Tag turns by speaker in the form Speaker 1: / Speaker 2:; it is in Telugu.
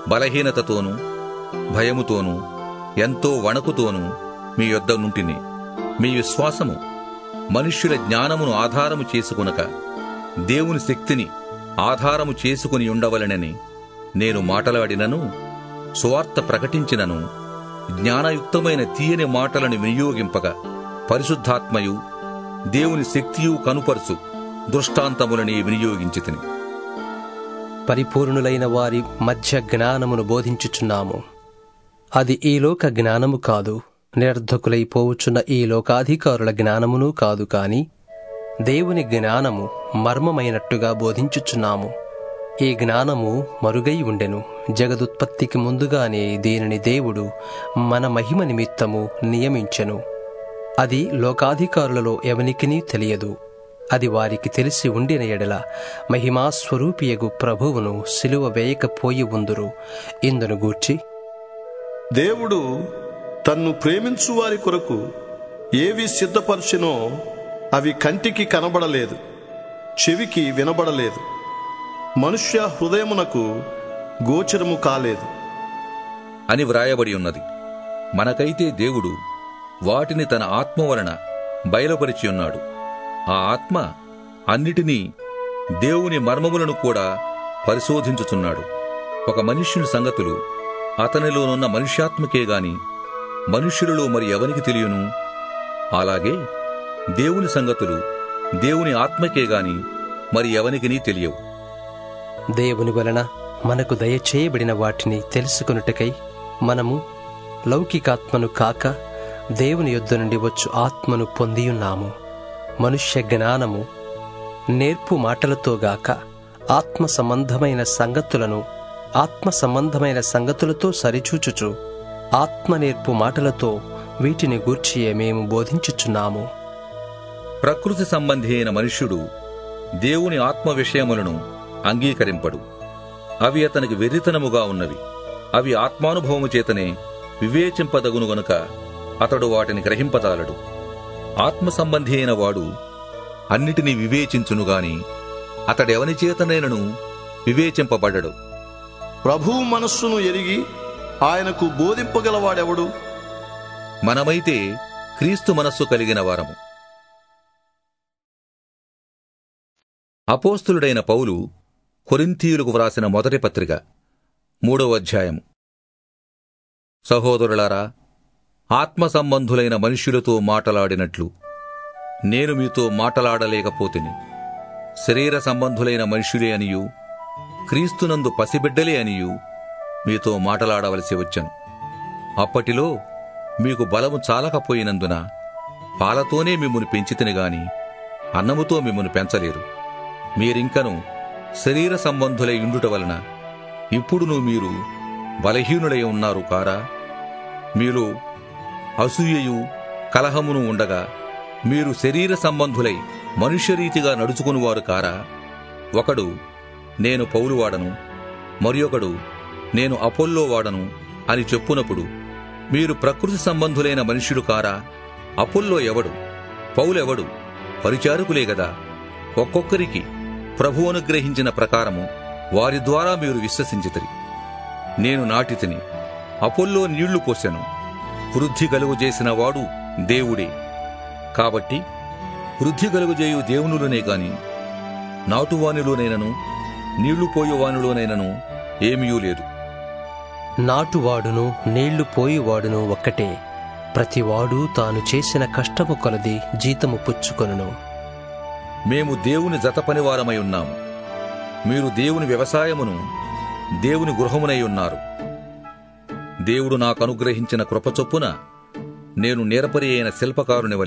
Speaker 1: బలహీనతతోనూ భయముతోనూ ఎంతో వణకుతోనూ మీ యొద్ద నుంటిని మీ విశ్వాసము మనుష్యుల జ్ఞానమును ఆధారము చేసుకునక దేవుని శక్తిని ఆధారము చేసుకుని ఉండవలెనని నేను మాటలాడినను సువార్త ప్రకటించినను జ్ఞానయుక్తమైన తీయని మాటలను వినియోగింపగా పరిశుద్ధాత్మయు దేవుని శక్తియు కనుపరుచు దృష్టాంతములని వినియోగించి తిని
Speaker 2: పరిపూర్ణులైన వారి మధ్య జ్ఞానమును బోధించుచున్నాము అది ఈ లోక జ్ఞానము కాదు నిరర్ధకులైపోవుచున్న ఈ లోకాధికారుల జ్ఞానమును కాదు కాని దేవుని జ్ఞానము మర్మమైనట్టుగా బోధించుచున్నాము ఈ జ్ఞానము మరుగై ఉండెను జగదుత్పత్తికి ముందుగానే దీనిని దేవుడు మన మహిమ నిమిత్తము నియమించెను అది లోకాధికారులలో ఎవనికినీ తెలియదు అది వారికి తెలిసి ఉండిన ఎడల మహిమాస్వరూపియగు ప్రభువును సిలువ వేయకపోయి ఉందురు ఇందును గూర్చి
Speaker 3: దేవుడు తన్ను ప్రేమించు వారి కొరకు ఏవి సిద్ధపరచునో అవి కంటికి కనబడలేదు చెవికి వినబడలేదు మనుష్య హృదయమునకు గోచరము కాలేదు
Speaker 1: అని వ్రాయబడి ఉన్నది మనకైతే దేవుడు వాటిని తన ఆత్మ వలన బయలుపరిచి ఉన్నాడు ఆ ఆత్మ అన్నిటినీ దేవుని మర్మములను కూడా పరిశోధించుచున్నాడు ఒక మనుష్యుని సంగతులు అతనిలోనున్న మనుష్యాత్మకే గాని మనుష్యులలో మరి ఎవనికి తెలియను అలాగే దేవుని సంగతులు దేవుని ఆత్మకే గాని మరి ఎవనికినీ తెలియవు
Speaker 2: దేవుని వలన మనకు దయచేయబడిన వాటిని తెలుసుకొనుటకై మనము లౌకికాత్మను కాక దేవుని యొద్ద నుండి వచ్చు ఆత్మను పొందియున్నాము మనుష్య జ్ఞానము నేర్పు మాటలతో గాక ఆత్మ సంబంధమైన సంగతులను ఆత్మ సంబంధమైన సంగతులతో సరిచూచుచు ఆత్మ నేర్పు మాటలతో వీటిని గూర్చియే మేము బోధించుచున్నాము
Speaker 1: ప్రకృతి సంబంధి అయిన మనుష్యుడు దేవుని ఆత్మ విషయములను అంగీకరింపడు అవి అతనికి వెర్రితనముగా ఉన్నవి అవి ఆత్మానుభవము చేతనే వివేచింపదగును గనుక అతడు వాటిని గ్రహింపజాలడు ఆత్మ సంబంధి అయిన వాడు అన్నిటినీ వివేచించునుగాని అతడెవని చేతనైనను వివేచింపబడడు
Speaker 3: ప్రభువు మనస్సును ఎరిగి ఆయనకు బోధింపగలవాడెవడు
Speaker 1: మనమైతే క్రీస్తు మనస్సు కలిగిన వారము అపోస్తులుడైన పౌలు కొరింథీయులకు వ్రాసిన మొదటి పత్రిక మూడవ అధ్యాయము సహోదరులారా ఆత్మ సంబంధులైన మనుష్యులతో మాటలాడినట్లు నేను మీతో మాటలాడలేకపోతిని శరీర సంబంధులైన మనుష్యులే అనియు క్రీస్తునందు పసిబిడ్డలే అనియు మీతో మాటలాడవలసి వచ్చను అప్పటిలో మీకు బలము చాలకపోయినందున పాలతోనే మిమ్మును పెంచితిని గాని అన్నముతో మిమ్మును పెంచలేరు మీరింకను శరీర సంబంధులై ఉండుట వలన ఇప్పుడును మీరు బలహీనులై ఉన్నారు కారా మీరు అసూయయు కలహమును ఉండగా మీరు శరీర సంబంధులై మనుష్యరీతిగా నడుచుకునివారు కారా ఒకడు నేను పౌలువాడను మరి ఒకడు నేను అపోల్లో వాడను అని చెప్పునప్పుడు మీరు ప్రకృతి సంబంధులైన మనుష్యుడు కారా అపోల్లో ఎవడు పౌలెవడు పరిచారకులే గదా ఒక్కొక్కరికి ప్రభు అనుగ్రహించిన ప్రకారము వారి ద్వారా మీరు విశ్వసించితిరి నేను నాటితిని అపోల్లో నీళ్లు పోసెను వృద్ధి కలుగజేసిన వాడు దేవుడే కాబట్టి వృద్ధి కలుగజేయు దేవునులోనే గాని నాటువానిలోనైనను నీళ్లు పోయువానిలోనైనను ఏమీయూ లేదు
Speaker 2: నాటువాడును నీళ్లు పోయివాడును ఒక్కటే ప్రతివాడు తాను చేసిన కష్టము కొలది జీతము పుచ్చుకొనును
Speaker 1: మేము దేవుని జతపనివారమై ఉన్నాము మీరు దేవుని వ్యవసాయమును దేవుని గృహమునై ఉన్నారు దేవుడు నాకు అనుగ్రహించిన కృపచొప్పున నేను నేరపరి అయిన శిల్పకారుని